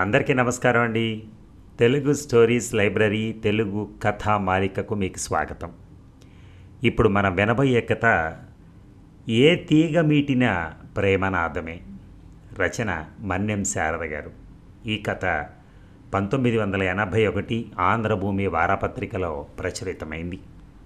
అందరికీ నమస్కారం అండి తెలుగు స్టోరీస్ లైబ్రరీ తెలుగు కథా మాలికకు మీకు స్వాగతం ఇప్పుడు మనం వినబోయే కథ ఏ తీగ మీటిన ప్రేమనాదమే రచన మన్యం శారద గారు ఈ కథ పంతొమ్మిది వందల ఎనభై ఒకటి ఆంధ్రభూమి వారపత్రికలో ప్రచురితమైంది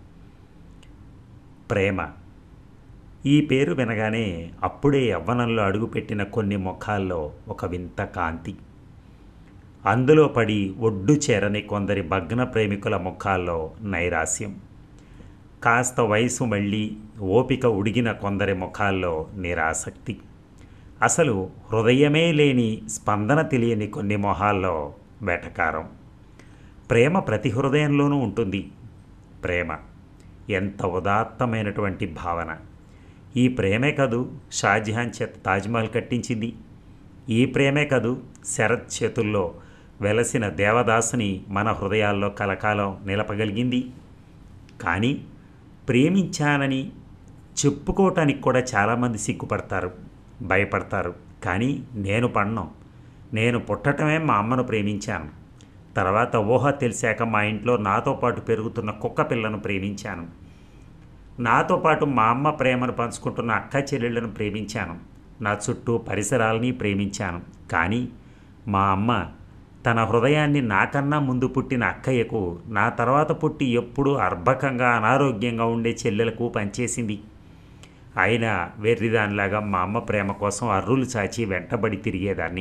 ప్రేమ ఈ పేరు వినగానే అప్పుడే యవ్వనంలో అడుగుపెట్టిన కొన్ని ముఖాల్లో ఒక వింత కాంతి అందులో పడి ఒడ్డు చేరని కొందరి భగ్న ప్రేమికుల ముఖాల్లో నైరాస్యం కాస్త వయసు మళ్ళీ ఓపిక ఉడిగిన కొందరి ముఖాల్లో నిరాసక్తి అసలు హృదయమే లేని స్పందన తెలియని కొన్ని మొహాల్లో వెటకారం ప్రేమ ప్రతి హృదయంలోనూ ఉంటుంది ప్రేమ ఎంత ఉదాత్తమైనటువంటి భావన ఈ ప్రేమే కదూ షాజహాన్ చేత తాజ్మహల్ కట్టించింది ఈ ప్రేమే కదూ శరత్ చేతుల్లో వెలసిన దేవదాసుని మన హృదయాల్లో కలకాలం నిలపగలిగింది కానీ ప్రేమించానని చెప్పుకోవటానికి కూడా చాలామంది సిగ్గుపడతారు భయపడతారు కానీ నేను పడను నేను పుట్టటమే మా అమ్మను ప్రేమించాను తర్వాత ఊహ తెలిసాక మా ఇంట్లో నాతో పాటు పెరుగుతున్న కుక్క పిల్లను ప్రేమించాను నాతో పాటు మా అమ్మ ప్రేమను పంచుకుంటున్న అక్క చెల్లెళ్ళను ప్రేమించాను నా చుట్టూ పరిసరాలని ప్రేమించాను కానీ మా అమ్మ తన హృదయాన్ని నాకన్నా ముందు పుట్టిన అక్కయ్యకు నా తర్వాత పుట్టి ఎప్పుడూ అర్భకంగా అనారోగ్యంగా ఉండే చెల్లెలకు పనిచేసింది అయినా వెర్రిదానిలాగా మా అమ్మ ప్రేమ కోసం అర్రులు చాచి వెంటబడి తిరిగేదాన్ని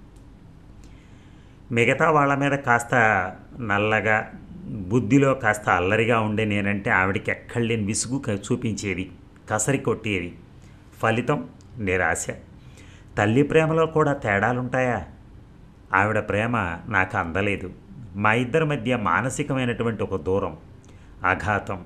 మిగతా వాళ్ళ మీద కాస్త నల్లగా బుద్ధిలో కాస్త అల్లరిగా ఉండే నేనంటే ఆవిడకి ఎక్కడలేని విసుగు క- చూపించేది కసరి కొట్టేది ఫలితం నిరాశ తల్లి ప్రేమలో కూడా తేడాలుంటాయా ఆవిడ ప్రేమ నాకు అందలేదు మా ఇద్దరి మధ్య మానసికమైనటువంటి ఒక దూరం ఆఘాతం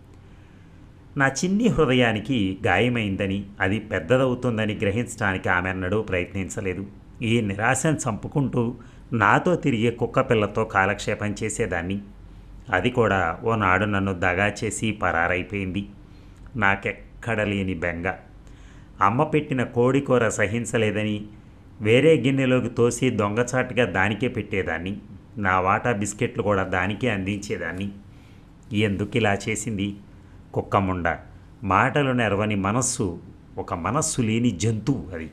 నా చిన్ని హృదయానికి గాయమైందని అది పెద్దదవుతుందని గ్రహించడానికి ఆమె అన్నడూ ప్రయత్నించలేదు ఈ నిరాశను చంపుకుంటూ నాతో తిరిగే కుక్క పిల్లతో కాలక్షేపం చేసేదాన్ని అది కూడా ఓనాడు నన్ను దగా చేసి పరారైపోయింది నాకెక్కడ లేని బెంగ అమ్మ పెట్టిన కోడి కూర సహించలేదని వేరే గిన్నెలోకి తోసి దొంగచాటుగా దానికే పెట్టేదాన్ని నా వాటా బిస్కెట్లు కూడా దానికే అందించేదాన్ని ఎందుకు ఇలా చేసింది కుక్కముండ మాటలు నెరవని మనస్సు ఒక మనస్సు లేని జంతువు అది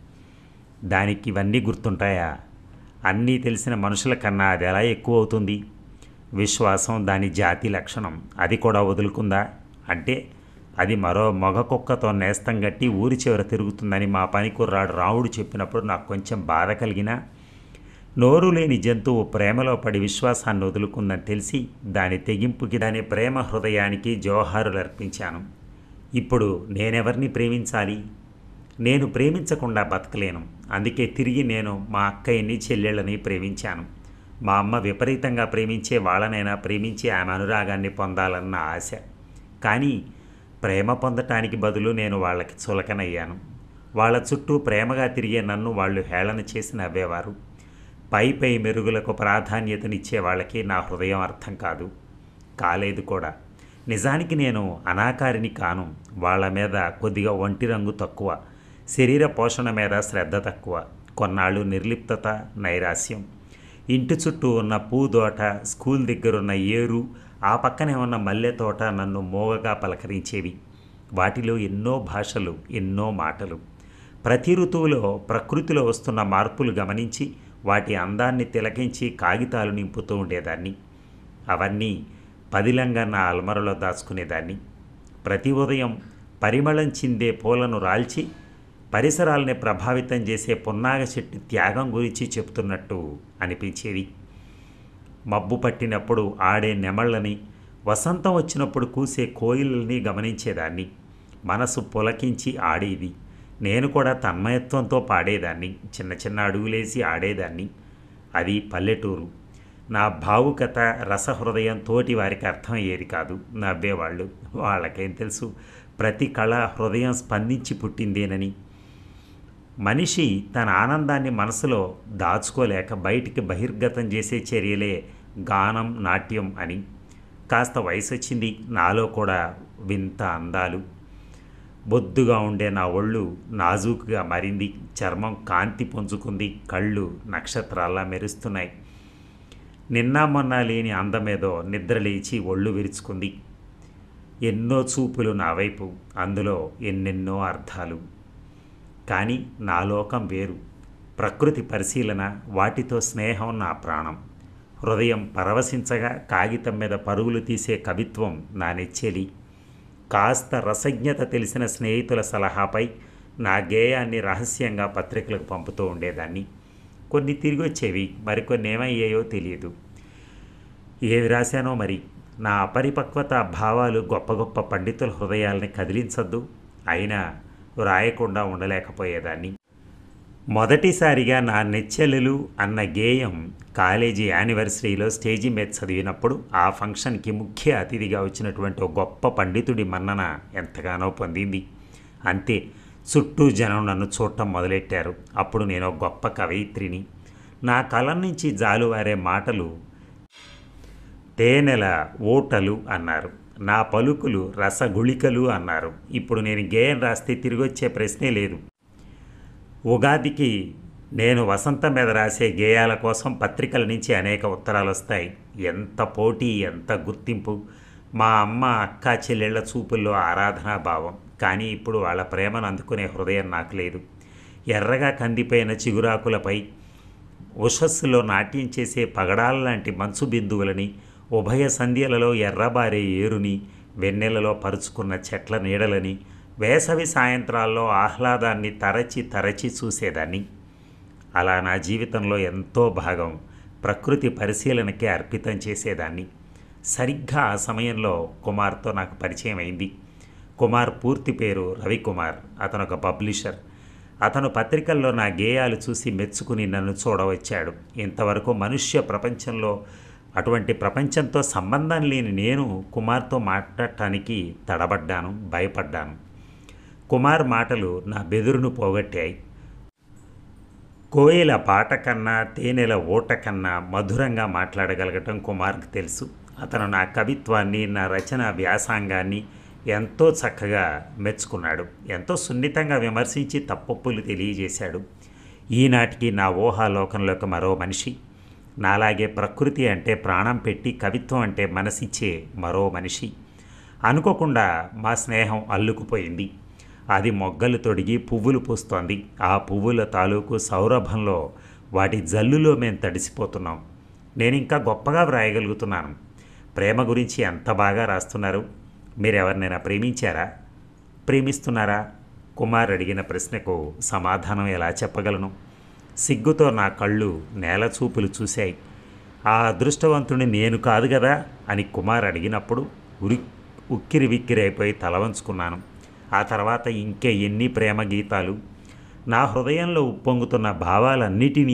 దానికి ఇవన్నీ గుర్తుంటాయా అన్నీ తెలిసిన మనుషుల కన్నా అది ఎలా ఎక్కువ అవుతుంది విశ్వాసం దాని జాతి లక్షణం అది కూడా వదులుకుందా అంటే అది మరో మగ కుక్కతో నేస్తం గట్టి ఊరి చివర తిరుగుతుందని మా పని కుర్రాడు రాముడు చెప్పినప్పుడు నాకు కొంచెం బాధ కలిగినా నోరు లేని జంతువు ప్రేమలో పడి విశ్వాసాన్ని వదులుకుందని తెలిసి దాని తెగింపుకి దాని ప్రేమ హృదయానికి జోహారులు అర్పించాను ఇప్పుడు నేనెవరిని ప్రేమించాలి నేను ప్రేమించకుండా బతకలేను అందుకే తిరిగి నేను మా అక్కయ్యని చెల్లెళ్ళని ప్రేమించాను మా అమ్మ విపరీతంగా ప్రేమించే వాళ్ళనైనా ప్రేమించి ఆమె అనురాగాన్ని పొందాలన్న ఆశ కానీ ప్రేమ పొందటానికి బదులు నేను వాళ్ళకి చులకనయ్యాను వాళ్ళ చుట్టూ ప్రేమగా తిరిగే నన్ను వాళ్ళు హేళన చేసి నవ్వేవారు పై పై మెరుగులకు ప్రాధాన్యతనిచ్చే వాళ్ళకి నా హృదయం అర్థం కాదు కాలేదు కూడా నిజానికి నేను అనాకారిని కాను వాళ్ళ మీద కొద్దిగా ఒంటి రంగు తక్కువ శరీర పోషణ మీద శ్రద్ధ తక్కువ కొన్నాళ్ళు నిర్లిప్తత నైరాస్యం ఇంటి చుట్టూ ఉన్న పూదోట స్కూల్ దగ్గరున్న ఏరు ఆ పక్కనే ఉన్న మల్లె తోట నన్ను మోగగా పలకరించేవి వాటిలో ఎన్నో భాషలు ఎన్నో మాటలు ప్రతి ఋతువులో ప్రకృతిలో వస్తున్న మార్పులు గమనించి వాటి అందాన్ని తిలకించి కాగితాలు నింపుతూ ఉండేదాన్ని అవన్నీ పదిలంగా నా అల్మరలో దాచుకునేదాన్ని ప్రతి ఉదయం పరిమళం చిందే పూలను రాల్చి పరిసరాల్ని ప్రభావితం చేసే పున్నాగ చెట్టు త్యాగం గురించి చెప్తున్నట్టు అనిపించేది మబ్బు పట్టినప్పుడు ఆడే నెమళ్ళని వసంతం వచ్చినప్పుడు కూసే కోయిల్ని గమనించేదాన్ని మనసు పులకించి ఆడేది నేను కూడా తన్మయత్వంతో పాడేదాన్ని చిన్న చిన్న అడుగులేసి ఆడేదాన్ని అది పల్లెటూరు నా భావుకత రసహృదయం తోటి వారికి అర్థమయ్యేది కాదు నవ్వేవాళ్ళు వాళ్ళకేం తెలుసు ప్రతి కళ హృదయం స్పందించి పుట్టిందేనని మనిషి తన ఆనందాన్ని మనసులో దాచుకోలేక బయటికి బహిర్గతం చేసే చర్యలే గానం నాట్యం అని కాస్త వయసు వచ్చింది నాలో కూడా వింత అందాలు బొద్దుగా ఉండే నా ఒళ్ళు నాజూకుగా మారింది చర్మం కాంతి పుంజుకుంది కళ్ళు నక్షత్రాల్లా మెరుస్తున్నాయి నిన్న మొన్న లేని అందమేదో నిద్రలేచి ఒళ్ళు విరుచుకుంది ఎన్నో చూపులు నా వైపు అందులో ఎన్నెన్నో అర్థాలు కానీ నా లోకం వేరు ప్రకృతి పరిశీలన వాటితో స్నేహం నా ప్రాణం హృదయం పరవశించగా కాగితం మీద పరుగులు తీసే కవిత్వం నా నెచ్చెలి కాస్త రసజ్ఞత తెలిసిన స్నేహితుల సలహాపై నా గేయాన్ని రహస్యంగా పత్రికలకు పంపుతూ ఉండేదాన్ని కొన్ని తిరిగి వచ్చేవి మరికొన్ని ఏమయ్యాయో తెలియదు ఏవి రాశానో మరి నా అపరిపక్వత భావాలు గొప్ప గొప్ప పండితుల హృదయాల్ని కదిలించద్దు అయినా వ్రాయకుండా ఉండలేకపోయేదాన్ని మొదటిసారిగా నా నెచ్చెలెలు అన్న గేయం కాలేజీ యానివర్సరీలో స్టేజీ మీద చదివినప్పుడు ఆ ఫంక్షన్కి ముఖ్య అతిథిగా వచ్చినటువంటి ఒక గొప్ప పండితుడి మన్నన ఎంతగానో పొందింది అంతే చుట్టూ జనం నన్ను చూడటం మొదలెట్టారు అప్పుడు నేను ఒక గొప్ప కవయిత్రిని నా కలం నుంచి జాలువారే మాటలు తేనెల ఓటలు అన్నారు నా పలుకులు రసగుళికలు అన్నారు ఇప్పుడు నేను గేయం రాస్తే తిరిగి వచ్చే ప్రశ్నే లేదు ఉగాదికి నేను వసంతం మీద రాసే గేయాల కోసం పత్రికల నుంచి అనేక ఉత్తరాలు వస్తాయి ఎంత పోటీ ఎంత గుర్తింపు మా అమ్మ అక్క చెల్లెళ్ల చూపుల్లో ఆరాధనా భావం కానీ ఇప్పుడు వాళ్ళ ప్రేమను అందుకునే హృదయం నాకు లేదు ఎర్రగా కందిపోయిన చిగురాకులపై ఉషస్సులో నాట్యం చేసే పగడాల లాంటి మంచు బిందువులని ఉభయ సంధ్యలలో ఎర్రబారే ఏరుని వెన్నెలలో పరుచుకున్న చెట్ల నీడలని వేసవి సాయంత్రాల్లో ఆహ్లాదాన్ని తరచి తరచి చూసేదాన్ని అలా నా జీవితంలో ఎంతో భాగం ప్రకృతి పరిశీలనకే అర్పితం చేసేదాన్ని సరిగ్గా ఆ సమయంలో కుమార్తో నాకు పరిచయం అయింది కుమార్ పూర్తి పేరు రవికుమార్ అతను ఒక పబ్లిషర్ అతను పత్రికల్లో నా గేయాలు చూసి మెచ్చుకుని నన్ను చూడవచ్చాడు ఇంతవరకు మనుష్య ప్రపంచంలో అటువంటి ప్రపంచంతో సంబంధం లేని నేను కుమార్తో మాట్లాడటానికి తడబడ్డాను భయపడ్డాను కుమార్ మాటలు నా బెదురును పోగొట్టాయి కోయిల పాట కన్నా తేనెల ఓట కన్నా మధురంగా మాట్లాడగలగటం కుమార్కి తెలుసు అతను నా కవిత్వాన్ని నా రచన వ్యాసాంగాన్ని ఎంతో చక్కగా మెచ్చుకున్నాడు ఎంతో సున్నితంగా విమర్శించి తప్పొప్పులు తెలియజేశాడు ఈనాటికి నా ఊహాలోకంలోకి మరో మనిషి నాలాగే ప్రకృతి అంటే ప్రాణం పెట్టి కవిత్వం అంటే మనసిచ్చే మరో మనిషి అనుకోకుండా మా స్నేహం అల్లుకుపోయింది అది మొగ్గలు తొడిగి పువ్వులు పూస్తోంది ఆ పువ్వుల తాలూకు సౌరభంలో వాటి జల్లులో మేము తడిసిపోతున్నాం నేను ఇంకా గొప్పగా వ్రాయగలుగుతున్నాను ప్రేమ గురించి ఎంత బాగా రాస్తున్నారు మీరు ఎవరినైనా ప్రేమించారా ప్రేమిస్తున్నారా కుమార్ అడిగిన ప్రశ్నకు సమాధానం ఎలా చెప్పగలను సిగ్గుతో నా కళ్ళు నేల చూపులు చూశాయి ఆ అదృష్టవంతుని నేను కాదు కదా అని కుమార్ అడిగినప్పుడు ఉరి ఉక్కిరి విక్కిరి అయిపోయి తల వంచుకున్నాను ఆ తర్వాత ఇంకే ఎన్ని ప్రేమ గీతాలు నా హృదయంలో ఉప్పొంగుతున్న భావాలన్నిటినీ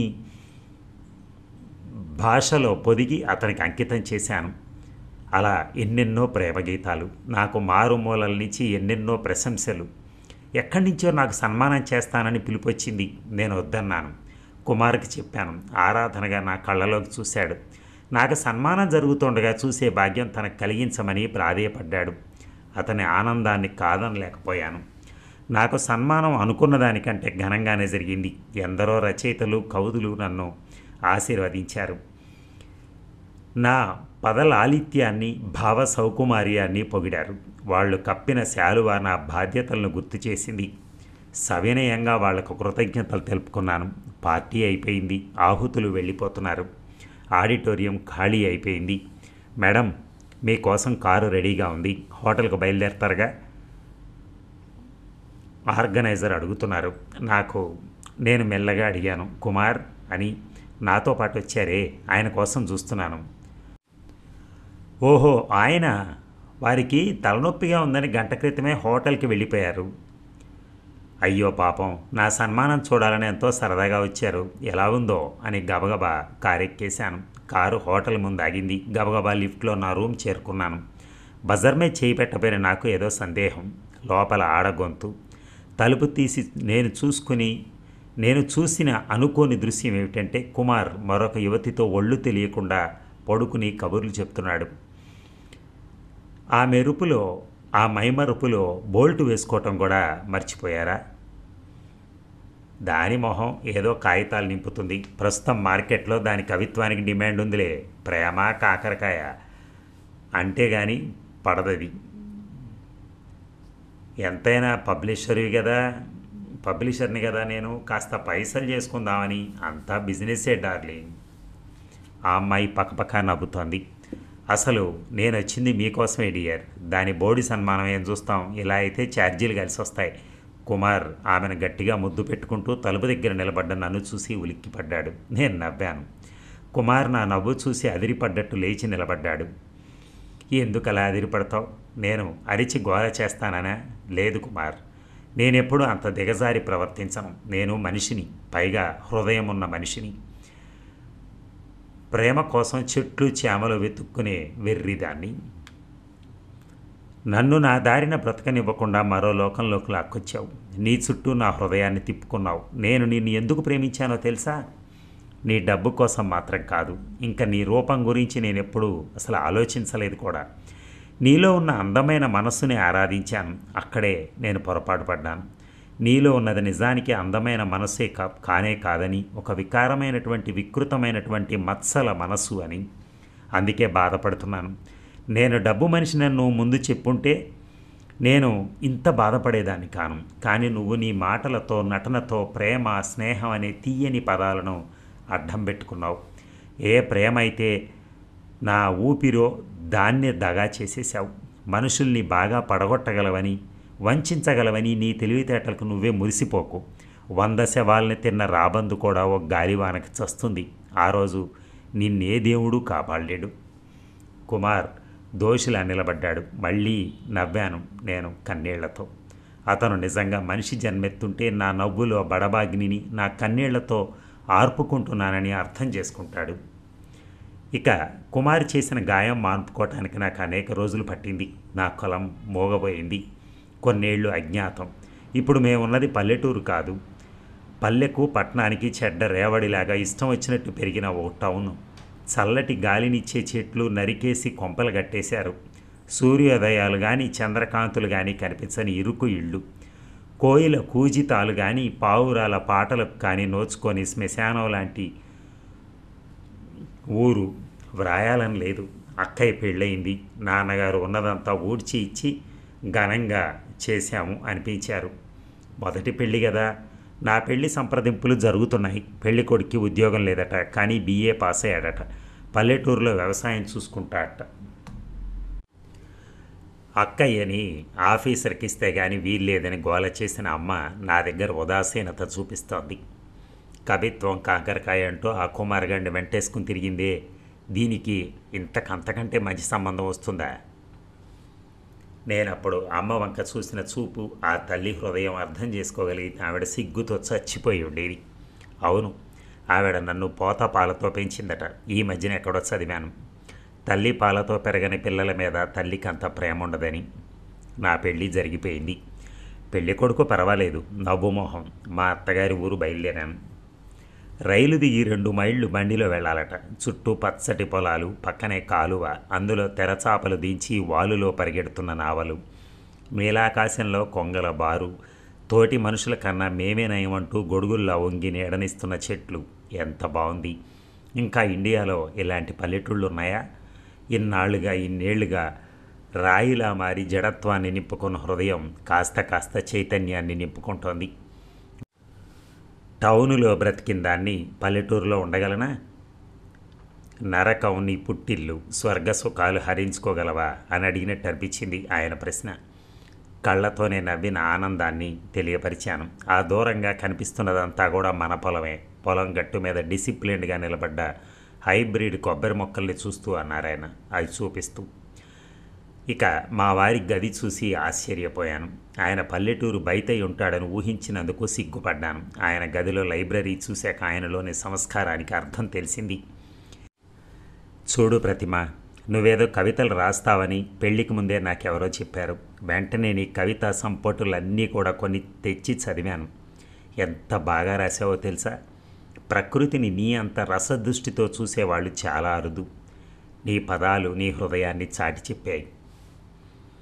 భాషలో పొదిగి అతనికి అంకితం చేశాను అలా ఎన్నెన్నో ప్రేమ గీతాలు నాకు మారుమూలల నుంచి ఎన్నెన్నో ప్రశంసలు ఎక్కడి నుంచో నాకు సన్మానం చేస్తానని పిలుపొచ్చింది నేను వద్దన్నాను కుమార్కి చెప్పాను ఆరాధనగా నా కళ్ళలోకి చూశాడు నాకు సన్మానం జరుగుతుండగా చూసే భాగ్యం తనకు కలిగించమని ప్రాధేయపడ్డాడు అతని ఆనందాన్ని కాదనలేకపోయాను నాకు సన్మానం అనుకున్న దానికంటే ఘనంగానే జరిగింది ఎందరో రచయితలు కవుదులు నన్ను ఆశీర్వదించారు నా పదలాలిత్యాన్ని భావ సౌకుమార్యాన్ని పొగిడారు వాళ్ళు కప్పిన శాలువ నా బాధ్యతలను గుర్తు చేసింది సవినయంగా వాళ్లకు కృతజ్ఞతలు తెలుపుకున్నాను పార్టీ అయిపోయింది ఆహుతులు వెళ్ళిపోతున్నారు ఆడిటోరియం ఖాళీ అయిపోయింది మేడం మీకోసం కారు రెడీగా ఉంది హోటల్కు బయలుదేరతారుగా ఆర్గనైజర్ అడుగుతున్నారు నాకు నేను మెల్లగా అడిగాను కుమార్ అని నాతో పాటు వచ్చారే ఆయన కోసం చూస్తున్నాను ఓహో ఆయన వారికి తలనొప్పిగా ఉందని గంట క్రితమే హోటల్కి వెళ్ళిపోయారు అయ్యో పాపం నా సన్మానం చూడాలని ఎంతో సరదాగా వచ్చారు ఎలా ఉందో అని గబగబా కారెక్కేశాను కారు హోటల్ ముందు ఆగింది గబగబా లిఫ్ట్లో నా రూమ్ చేరుకున్నాను బజర్ మీద చేయి పెట్టబోయిన నాకు ఏదో సందేహం లోపల ఆడగొంతు తలుపు తీసి నేను చూసుకుని నేను చూసిన అనుకోని దృశ్యం ఏమిటంటే కుమార్ మరొక యువతితో ఒళ్ళు తెలియకుండా పడుకుని కబుర్లు చెప్తున్నాడు ఆ మెరుపులో ఆ మైమరుపులో బోల్ట్ వేసుకోవటం కూడా మర్చిపోయారా దాని మొహం ఏదో కాగితాలు నింపుతుంది ప్రస్తుతం మార్కెట్లో దాని కవిత్వానికి డిమాండ్ ఉందిలే ప్రేమ కాకరకాయ అంటే కానీ పడదది ఎంతైనా పబ్లిషర్వి కదా పబ్లిషర్ని కదా నేను కాస్త పైసలు చేసుకుందామని అంతా బిజినెస్సే డార్లింగ్ ఆ అమ్మాయి పక్కపక్క నవ్వుతోంది అసలు నేను వచ్చింది మీకోసమే డియర్ దాని బోడి సన్మానం ఏం చూస్తాం ఇలా అయితే ఛార్జీలు కలిసి వస్తాయి కుమార్ ఆమెను గట్టిగా ముద్దు పెట్టుకుంటూ తలుపు దగ్గర నిలబడ్డ నన్ను చూసి ఉలిక్కిపడ్డాడు నేను నవ్వాను కుమార్ నా నవ్వు చూసి అదిరిపడ్డట్టు లేచి నిలబడ్డాడు ఎందుకు అలా అదిరిపడతావు నేను అరిచి గోల చేస్తాననా లేదు కుమార్ నేనెప్పుడు అంత దిగజారి ప్రవర్తించను నేను మనిషిని పైగా హృదయం ఉన్న మనిషిని ప్రేమ కోసం చెట్లు చేమలు వెతుక్కునే వెర్రిదాన్ని నన్ను నా దారిన బ్రతకనివ్వకుండా మరో లోకంలోకి లాక్కొచ్చావు నీ చుట్టూ నా హృదయాన్ని తిప్పుకున్నావు నేను నిన్ను ఎందుకు ప్రేమించానో తెలుసా నీ డబ్బు కోసం మాత్రం కాదు ఇంకా నీ రూపం గురించి నేను ఎప్పుడూ అసలు ఆలోచించలేదు కూడా నీలో ఉన్న అందమైన మనస్సుని ఆరాధించాను అక్కడే నేను పొరపాటు పడ్డాను నీలో ఉన్నది నిజానికి అందమైన మనస్సే కా కానే కాదని ఒక వికారమైనటువంటి వికృతమైనటువంటి మత్సల మనస్సు అని అందుకే బాధపడుతున్నాను నేను డబ్బు మనిషి నన్ను ముందు చెప్పుంటే నేను ఇంత బాధపడేదాన్ని కాను కానీ నువ్వు నీ మాటలతో నటనతో ప్రేమ స్నేహం అనే తీయని పదాలను అడ్డం పెట్టుకున్నావు ఏ ప్రేమ అయితే నా ఊపిరో దాన్నే దగా చేసేసావు మనుషుల్ని బాగా పడగొట్టగలవని వంచగలవని నీ తెలివితేటలకు నువ్వే మురిసిపోకు వంద శవాల్ని తిన్న రాబందు కూడా ఒక గాలివానకి చస్తుంది ఆ రోజు నిన్నే దేవుడు కాపాడలేడు కుమార్ దోషిలా నిలబడ్డాడు మళ్ళీ నవ్వాను నేను కన్నీళ్లతో అతను నిజంగా మనిషి జన్మెత్తుంటే నా నవ్వులో బడబాగ్నిని నా కన్నీళ్లతో ఆర్పుకుంటున్నానని అర్థం చేసుకుంటాడు ఇక కుమారి చేసిన గాయం మాన్పుకోవటానికి నాకు అనేక రోజులు పట్టింది నా కులం మోగబోయింది కొన్నేళ్లు అజ్ఞాతం ఇప్పుడు మేమున్నది పల్లెటూరు కాదు పల్లెకు పట్టణానికి చెడ్డ రేవడిలాగా ఇష్టం వచ్చినట్టు పెరిగిన ఓ టౌన్ చల్లటి గాలినిచ్చే చెట్లు నరికేసి కొంపలు కట్టేశారు సూర్యోదయాలు కానీ చంద్రకాంతులు కానీ కనిపించని ఇరుకు ఇళ్ళు కోయిల కూజితాలు కానీ పావురాల పాటలకు కానీ నోచుకొని శ్మశానం లాంటి ఊరు వ్రాయాలని లేదు అక్కయ్య పెళ్ళయింది నాన్నగారు ఉన్నదంతా ఊడ్చి ఇచ్చి ఘనంగా చేశాము అనిపించారు మొదటి పెళ్ళి కదా నా పెళ్లి సంప్రదింపులు జరుగుతున్నాయి పెళ్లి కొడుక్కి ఉద్యోగం లేదట కానీ బీఏ పాస్ అయ్యాడట పల్లెటూరులో వ్యవసాయం చూసుకుంటాడట అక్కయ్యని ఆఫీసర్కి ఇస్తే కానీ వీల్లేదని గోల చేసిన అమ్మ నా దగ్గర ఉదాసీనత చూపిస్తోంది కవిత్వం కాకరకాయ అంటూ ఆ కుమారగండి వెంటేసుకుని తిరిగిందే దీనికి ఇంతకంతకంటే మంచి సంబంధం వస్తుందా నేనప్పుడు అమ్మ వంక చూసిన చూపు ఆ తల్లి హృదయం అర్థం చేసుకోగలిగితే ఆవిడ సిగ్గుతో చచ్చిపోయి ఉండేది అవును ఆవిడ నన్ను పోత పాలతో పెంచిందట ఈ మధ్యన ఎక్కడో చదివాను తల్లి పాలతో పెరగని పిల్లల మీద తల్లికి అంత ప్రేమ ఉండదని నా పెళ్ళి జరిగిపోయింది పెళ్లి కొడుకు పర్వాలేదు నవ్వుమోహం మా అత్తగారి ఊరు బయలుదేరాను రైలు దిగి రెండు మైళ్ళు బండిలో వెళ్ళాలట చుట్టూ పచ్చటి పొలాలు పక్కనే కాలువ అందులో తెరచాపలు దించి వాలులో పరిగెడుతున్న నావలు నీలాకాశంలో కొంగల బారు తోటి మనుషుల కన్నా మేమే నయమంటూ గొడుగుల్లా వంగి నీడనిస్తున్న చెట్లు ఎంత బాగుంది ఇంకా ఇండియాలో ఇలాంటి పల్లెటూళ్ళు ఉన్నాయా ఇన్నాళ్లుగా ఇన్నేళ్లుగా రాయిలా మారి జడత్వాన్ని నింపుకున్న హృదయం కాస్త కాస్త చైతన్యాన్ని నింపుకుంటోంది టౌనులో బ్రతికిన దాన్ని పల్లెటూరులో ఉండగలనా నరకం నీ పుట్టిల్లు స్వర్గ సుఖాలు హరించుకోగలవా అని అడిగినట్టు అనిపించింది ఆయన ప్రశ్న కళ్ళతోనే నవ్విన ఆనందాన్ని తెలియపరిచాను ఆ దూరంగా కనిపిస్తున్నదంతా కూడా మన పొలమే పొలం గట్టు మీద డిసిప్లిన్డ్గా నిలబడ్డ హైబ్రిడ్ కొబ్బరి మొక్కల్ని చూస్తూ అన్నారాయన అవి చూపిస్తూ ఇక మా వారి గది చూసి ఆశ్చర్యపోయాను ఆయన పల్లెటూరు బయటై ఉంటాడని ఊహించినందుకు సిగ్గుపడ్డాను ఆయన గదిలో లైబ్రరీ చూశాక ఆయనలోని సంస్కారానికి అర్థం తెలిసింది చూడు ప్రతిమ నువ్వేదో కవితలు రాస్తావని పెళ్లికి ముందే నాకెవరో చెప్పారు వెంటనే నీ కవితా సంపుటులన్నీ కూడా కొన్ని తెచ్చి చదివాను ఎంత బాగా రాసావో తెలుసా ప్రకృతిని నీ అంత రసదృష్టితో చూసేవాళ్ళు చాలా అరుదు నీ పదాలు నీ హృదయాన్ని చాటి చెప్పాయి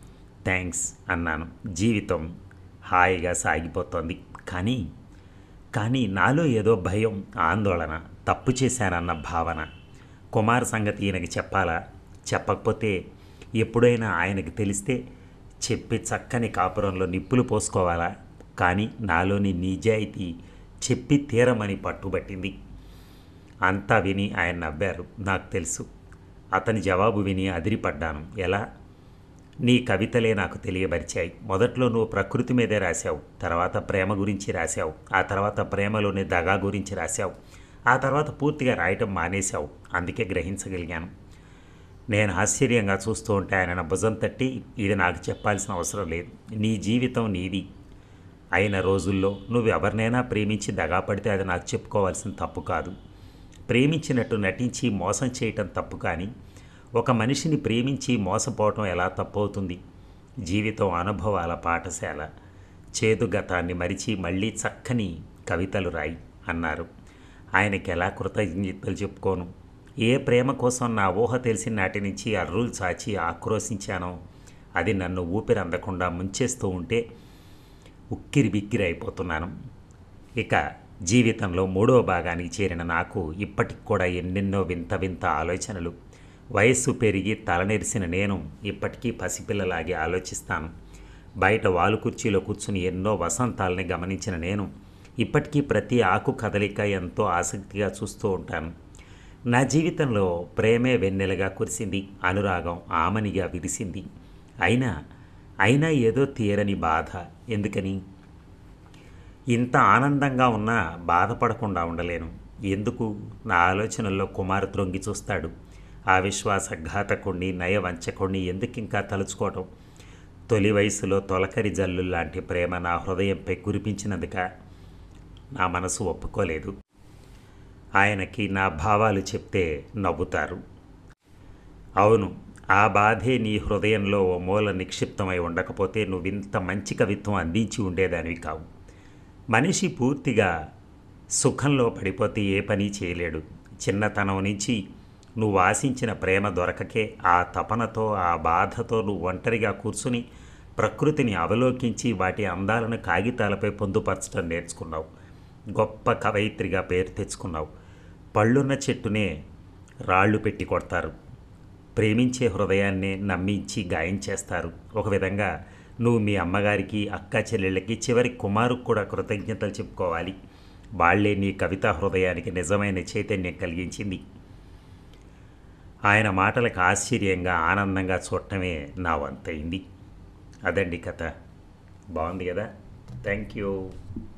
థ్యాంక్స్ అన్నాను జీవితం హాయిగా సాగిపోతోంది కానీ కానీ నాలో ఏదో భయం ఆందోళన తప్పు చేశానన్న భావన కుమార్ సంగతి ఈయనకి చెప్పాలా చెప్పకపోతే ఎప్పుడైనా ఆయనకి తెలిస్తే చెప్పి చక్కని కాపురంలో నిప్పులు పోసుకోవాలా కానీ నాలోని నిజాయితీ చెప్పి తీరమని పట్టుబట్టింది అంతా విని ఆయన నవ్వారు నాకు తెలుసు అతని జవాబు విని అదిరిపడ్డాను ఎలా నీ కవితలే నాకు తెలియబరిచాయి మొదట్లో నువ్వు ప్రకృతి మీదే రాశావు తర్వాత ప్రేమ గురించి రాశావు ఆ తర్వాత ప్రేమలోని దగా గురించి రాశావు ఆ తర్వాత పూర్తిగా రాయటం మానేశావు అందుకే గ్రహించగలిగాను నేను ఆశ్చర్యంగా చూస్తూ ఉంటే ఆయన నా భుజం తట్టి ఇది నాకు చెప్పాల్సిన అవసరం లేదు నీ జీవితం నీది అయిన రోజుల్లో నువ్వు ఎవరినైనా ప్రేమించి దగా పడితే అది నాకు చెప్పుకోవాల్సిన తప్పు కాదు ప్రేమించినట్టు నటించి మోసం చేయటం తప్పు కానీ ఒక మనిషిని ప్రేమించి మోసపోవటం ఎలా తప్పవుతుంది జీవితం అనుభవాల పాఠశాల చేదు గతాన్ని మరిచి మళ్ళీ చక్కని కవితలు రాయి అన్నారు ఆయనకి ఎలా కృతజ్ఞతలు చెప్పుకోను ఏ ప్రేమ కోసం నా ఊహ తెలిసిన నాటి నుంచి అర్రులు చాచి ఆక్రోశించానో అది నన్ను ఊపిరి అందకుండా ముంచేస్తూ ఉంటే ఉక్కిరి బిక్కిరి అయిపోతున్నాను ఇక జీవితంలో మూడవ భాగానికి చేరిన నాకు ఇప్పటికి కూడా ఎన్నెన్నో వింత వింత ఆలోచనలు వయస్సు పెరిగి తలనెరిసిన నేను ఇప్పటికీ పసిపిల్లలాగే ఆలోచిస్తాను బయట వాలు కుర్చీలో కూర్చుని ఎన్నో వసంతాలని గమనించిన నేను ఇప్పటికీ ప్రతి ఆకు కదలిక ఎంతో ఆసక్తిగా చూస్తూ ఉంటాను నా జీవితంలో ప్రేమే వెన్నెలగా కురిసింది అనురాగం ఆమనిగా విరిసింది అయినా అయినా ఏదో తీరని బాధ ఎందుకని ఇంత ఆనందంగా ఉన్నా బాధపడకుండా ఉండలేను ఎందుకు నా ఆలోచనల్లో కుమార్ త్రొంగి చూస్తాడు ఆ విశ్వాసఘాతకుణ్ణి నయవంచకుణ్ణి ఎందుకు ఇంకా తలుచుకోవటం తొలి వయసులో తొలకరి జల్లు లాంటి ప్రేమ నా హృదయంపై కురిపించినందుక నా మనసు ఒప్పుకోలేదు ఆయనకి నా భావాలు చెప్తే నవ్వుతారు అవును ఆ బాధే నీ హృదయంలో ఓ మూల నిక్షిప్తమై ఉండకపోతే నువ్వింత మంచి కవిత్వం అందించి ఉండేదానివి కావు మనిషి పూర్తిగా సుఖంలో పడిపోతే ఏ పని చేయలేడు చిన్నతనం నుంచి నువ్వు ఆశించిన ప్రేమ దొరకకే ఆ తపనతో ఆ బాధతో నువ్వు ఒంటరిగా కూర్చుని ప్రకృతిని అవలోకించి వాటి అందాలను కాగితాలపై పొందుపరచడం నేర్చుకున్నావు గొప్ప కవయిత్రిగా పేరు తెచ్చుకున్నావు పళ్ళున్న చెట్టునే రాళ్ళు పెట్టి కొడతారు ప్రేమించే హృదయాన్నే నమ్మించి గాయం చేస్తారు ఒక విధంగా నువ్వు మీ అమ్మగారికి అక్క చెల్లెళ్ళకి చివరి కుమారుకు కూడా కృతజ్ఞతలు చెప్పుకోవాలి వాళ్లే నీ కవితా హృదయానికి నిజమైన చైతన్యం కలిగించింది ఆయన మాటలకు ఆశ్చర్యంగా ఆనందంగా చూడటమే నా వంతైంది అదండి కథ బాగుంది కదా థ్యాంక్ యూ